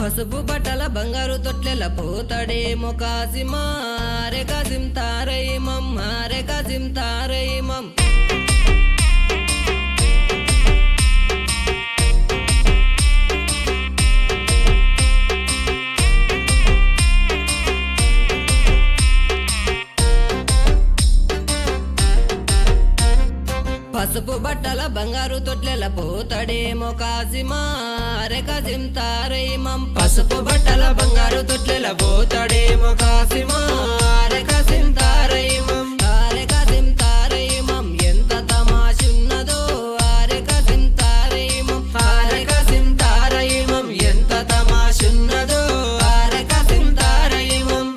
పసుపు బట్టల బంగారు తొట్లెల పోతాడేమో కాసిమా రే కాసిం తారయిమం రే కాసిం తారయిమం పసుపు బట్టల బంగారు తొట్లెల పోతాడేమో కాసిమా రే కాసిం తారయిమం పసుపు బట్టల బంగారు తొట్లెల పోతాడేమో కాసిమా రే కాసిం తారయిమం ఆరే కాసిం తారయిమం ఎంత తమాషున్నదో ఆరే కాసిం తారయిమం ఆరే కాసిం తారయిమం ఎంత తమాషున్నదో ఆరే కాసిం తారయిమం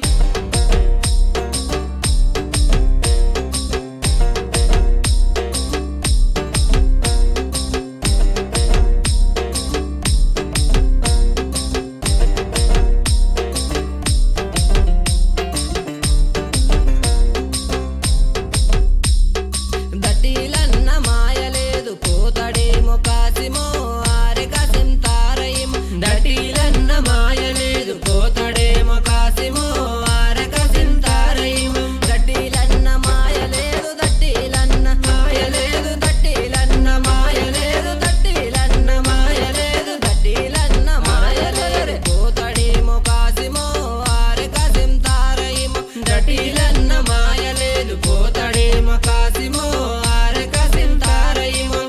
దట్టిలన్న మాయలేదు పోతాడేమో కాసిమో ఆరె కాసిం తారయిం దట్టిలన్న మాయలేదు పోతాడేమో కాసిమో ఆరె కాసిం తారయిం దట్టిలన్న మాయలేదు దట్టిలన్న మాయలేదు దట్టిలన్న మాయలేదు దట్టిలన్న మాయలేదు దట్టిలన్న మాయలేదు పోతాడేమో కాసిమో ఆరె కాసిం తారయిం దట్టిలన్న మాయలేదు పోతాడేమో కాసిమో ఆరె కాసిం తారయిమం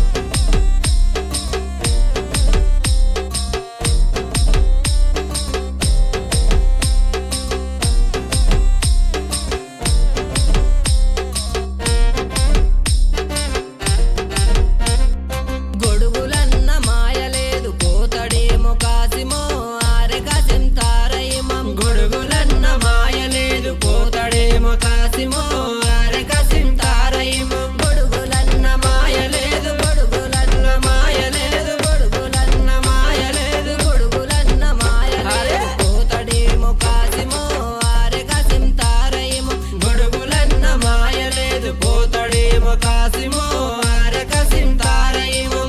గొడుగులన్న మాయలేదు పోతాడేమో కాసిమో ఆరె కాసిం తారయిమం గొడుగులన్న మాయలేదు పోతాడేమో కాసిమో ఆరె కాసిం తారయిమం గొడుగులన్న మాయలేదు గొడుగులన్న మాయలేదు గొడుగులన్న మాయలేదు గొడుగులన్న మాయలేదు పోతాడేమో కాసిమో ఆరె కాసిం తారయిమం గొడుగులన్న మాయలేదు పోతాడేమో కాసిమో ఆరె కాసిం తారయిమం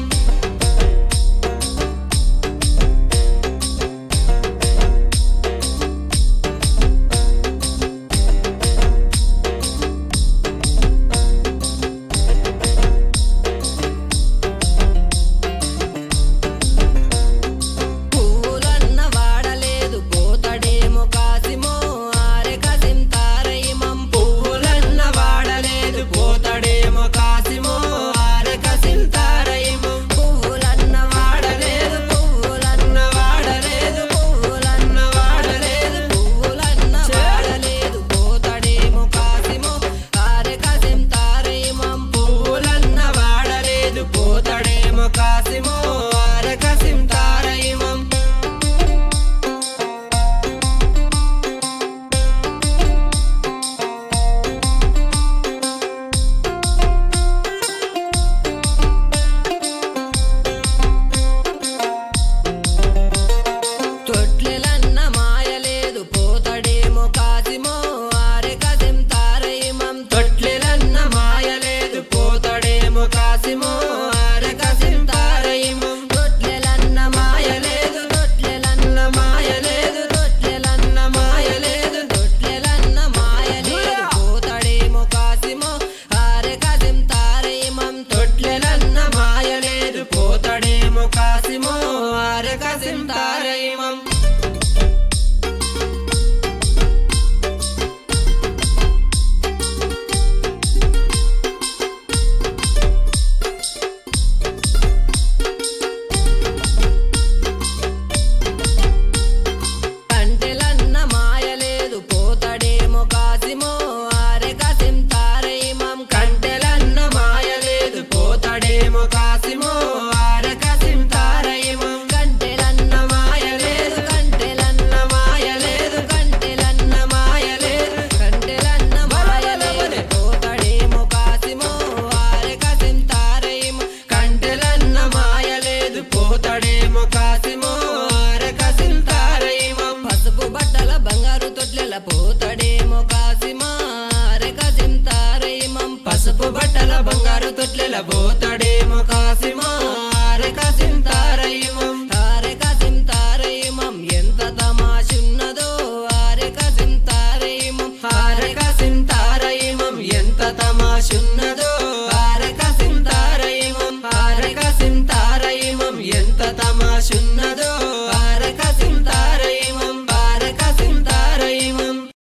పువ్వులన్న వాడలేదు పోతాడేమో కాసిమో ఆరె కాసిం తారయిమం పువ్వులన్న వాడలేదు పోతాడేమో కాసిమో ఆరె కాసిం తారయిమం పువ్వులన్న వాడలేదు పువ్వులన్న వాడలేదు పువ్వులన్న వాడలేదు పువ్వులన్న వాడలేదు పోతాడేమో కాసిమో ఆరె కాసిం తారయిమం పువ్వులన్న వాడలేదు పోతాడేమో కాసిమో ఆరె కాసిం తారయిమం తొట్లెలన్న మాయలేదు పోతాడేమో కాసిమో ఆరె కాసిం తారయిమం తొట్లెలన్న మాయలేదు పోతాడేమో కాసిమో ఆరె కాసిం తారయిమం తొట్లెలన్న మాయలేదు తొట్లెలన్న మాయలేదు తొట్లెలన్న మాయలేదు తొట్లెలన్న మాయలేదు పోతాడేమో కాసిమో ఆరె కాసిం తారయిమం తొట్లెలన్న మాయలేదు పోతాడేమో కాసిమో ఆరె కాసిం తారయిమం కంటెలన్న మాయలేదు పోతాడేమో కాసిమో ఆరె కాసిం తారయిమం కంటెలన్న మాయలేదు పోతాడేమో కాసిమో ఆరె కాసిం తారయిమం కంటెలన్న మాయలేదు కంటెలన్న మాయలేదు కంటెలన్న మాయలేదు కంటెలన్న మాయలేదు పోతాడేమో కాసిమో ఆరె కాసిం తారయిమం కంటెలన్న మాయలేదు పోతాడేమో కాసిమో ఆరె కాసిం తారయిమం పసుపు బట్టల బంగారు తొట్లెల పోతాడేమో కాసిమా ఆరె కాసిం తారయిమం పసుపు బట్టల బంగారు తొట్లెల పోతాడేమో